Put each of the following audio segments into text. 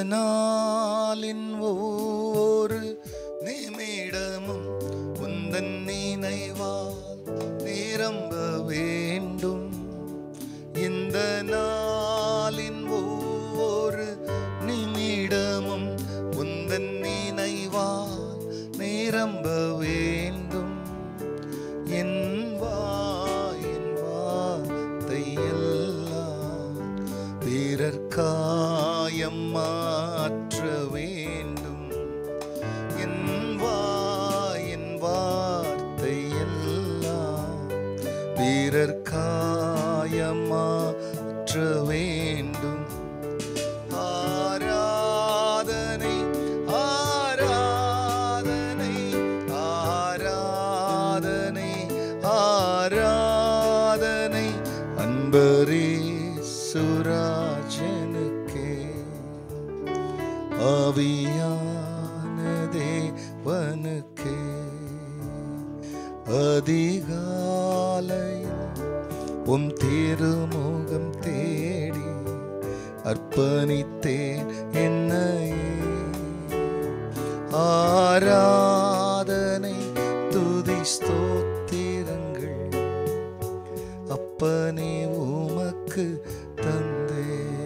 நாளின் ஒவ்வொரு நிமிடமும் உந்தன் நினைவால் நிரம்ப வேண்டும் இந்த நாளின் ஒவ்வொரு நிமிடமும் உந்தன் நினைவால் நிரம்ப வேண்டும் என் வாயின் வார்த்தை எல்லாம் பிறர் காயம் மாற்ற வேண்டும் என் வாயின் வார்த்தை எல்லாம் பிறர் காயம் மாற்ற வேண்டும் ஆராதனை ஆராதனை ஆராதனை ஆராதனை அன்பரே சுராஜனுக்கே ஆவியான தேவனுக்கே அதிகாலையில் உம் திருமுகம் தேடி அர்ப்பணித்தேன் என்னையே ஆராதனை துதி ஸ்தோத்திரங்கள் அப்பனே உமக்கு தந்தே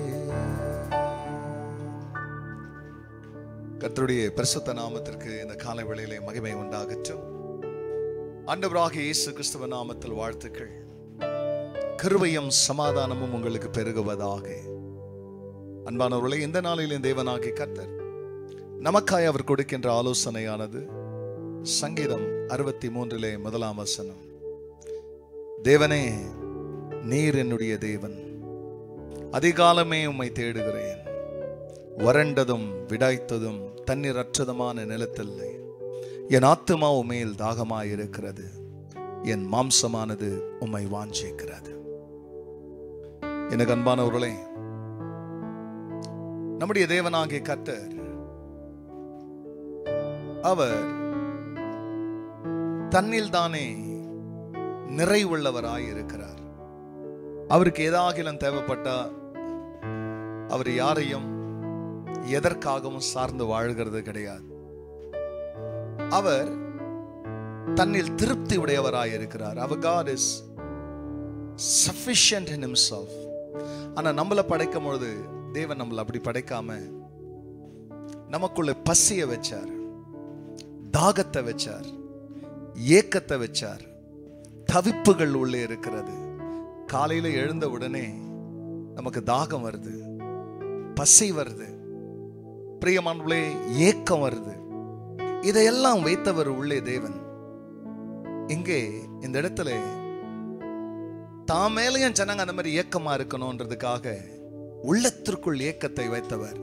கர்த்தருடைய பரிசுத்த நாமத்திற்கு இந்த காலை வேளையிலே மகிமை உண்டாகட்டும் ஆண்டவராக இயேசு கிறிஸ்துவ நாமத்தில் வாழ்த்துக்கள் கிருபையும் சமாதானமும் உங்களுக்கு பெருகுவதாக அன்பானவர்களே இந்த நாளிலே தேவனாகி கர்த்தர் நமக்காய் அவர் கொடுக்கின்ற ஆலோசனையானது சங்கீதம் அறுபத்தி மூன்றிலே முதலாம் வசனம் தேவனே நீர் என்னுடைய தேவன் அதிகாலமே உம்மை தேடுகிறேன் வறண்டதும் விடாய்த்ததும் தண்ணீரற்றதுமான நிலத்தில்லை என் ஆத்துமா உமையில் தாகமாயிருக்கிறது என் மாம்சமானது உம்மை வாஞ்சிக்கிறது எனக்கு அன்பானவர்களே நம்முடைய தேவனாகிய கர்த்தர் அவர் தன்னில் தானே நிறைவுள்ளவராய் இருக்கிறார் அவருக்கு ஏதாகிலும் தேவைப்பட்டா அவர் யாரையும் எதற்காகவும் சார்ந்து வாழ்கிறது கிடையாது அவர் தன்னில் திருப்தி உடையவராய் இருக்கிறார் அவர் God is sufficient in himself ஆனா நம்மளை படைக்கும் பொழுது தேவன் நம்மளை அப்படி படைக்காம நமக்குள்ள பசிய வச்சார் தாகத்தை வச்சார் ஏக்கத்தை வச்சார் தவிப்புகள் உள்ளே இருக்கிறது காலையில எழுந்த உடனே நமக்கு தாகம் வருது பசி வருது பிரியமானவர்களே ஏக்கம் வருது இதையெல்லாம் வைத்தவர் உள்ளே தேவன் இங்கே இந்த இடத்துல தான் மேலேயும் ஜனங்க அந்த மாதிரி ஏக்கமா இருக்கணும்ன்றதுக்காக உள்ளத்திற்குள் ஏக்கத்தை வைத்தவர்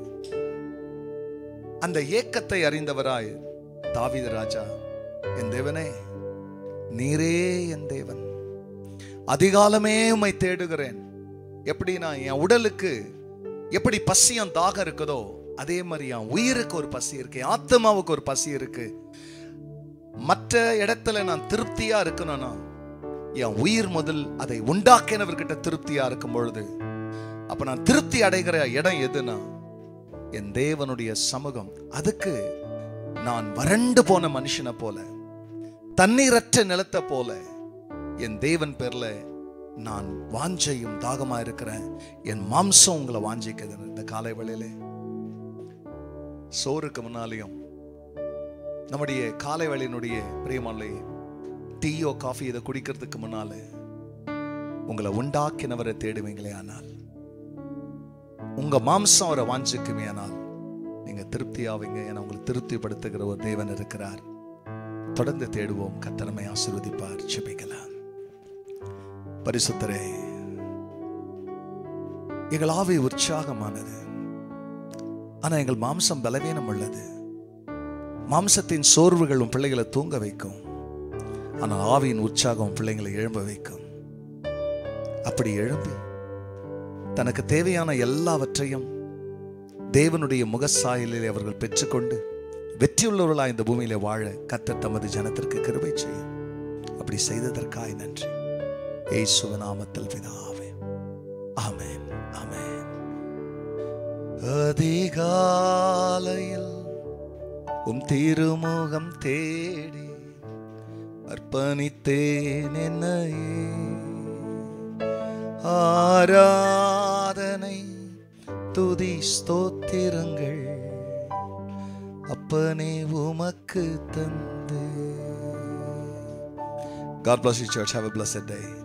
அந்த ஏக்கத்தை அறிந்தவராய் தாவீது ராஜா என் தேவனே நீரே என் தேவன் அதிகாலமே உம்மை தேடுகிறேன் எப்படி நான் என் உடலுக்கு எப்படி பசியம் தாகம் இருக்குதோ அதே மாதிரி என் உயிருக்கு ஒரு பசி இருக்கு என் ஆத்மாவுக்கு ஒரு பசி இருக்கு மற்ற இடத்துல நான் திருப்தியா இருக்கணும்னா என் உயிர் முதல் அதை உண்டாக்கினவர்கிட்ட திருப்தியா இருக்கும் பொழுது அப்ப நான் திருப்தி அடைகிற இடம் எதுனா என் தேவனுடைய சமூகம் அதுக்கு நான் வறண்டு போன மனுஷனை போல தண்ணீரற்ற நிலத்தை போல என் தேவன் பேர்ல நான் வாஞ்சையும் தாகமா இருக்கிறேன் என் மாம்சம் உங்களை வாஞ்சிக்குது இந்த காலை வேளையிலே சோறுக்கு முன்னாலேயும் நம்முடைய காலை வேளையினுடைய பிரியமாலே டீயோ காஃபி இதை குடிக்கிறதுக்கு முன்னால உங்களை உண்டாக்கினவரை தேடுவீங்களே ஆனால் உங்க மாம்சம் அவரை வாஞ்சிக்குமே ஆனால் நீங்க திருப்தி ஆவீங்க ஏன்னா உங்களை திருப்திப்படுத்துகிற ஒரு தேவன் இருக்கிறார் தொடர்ந்து தேடுவோம் கத்தனமை ஆசீர்வதிப்பார் ஜெபிக்கலாம் பரிசுத்தரே எங்கள் ஆவி உற்சாகமானது ஆனா எங்கள் மாம்சம் பலவீனம் உள்ளது மாம்சத்தின் சோர்வுகள் உன் பிள்ளைகளை தூங்க வைக்கும் ஆனால் ஆவியின் உற்சாகம் உன் பிள்ளைங்களை எழும்ப வைக்கும் அப்படி எழும்பி தனக்கு தேவையான எல்லாவற்றையும் தேவனுடைய முகசாயலில் அவர்கள் பெற்றுக்கொண்டு வெற்றியுள்ளவர்களாய் இந்த பூமியில வாழ கத்தர் தமது ஜனத்திற்கு கிருபை செய்யும் அப்படி செய்ததற்காய் நன்றி இயேசுவ நாமத்தில் பிதாவே ஆமென் ஆமென் அதிகாலையில் உம் திருமுகம் தேடி அர்ப்பணித்தேன் என்னையே ஆராதனை துதி ஸ்தோத்திரங்கள் அப்பனே உமக்கு தந்து God bless you, church. Have a blessed day.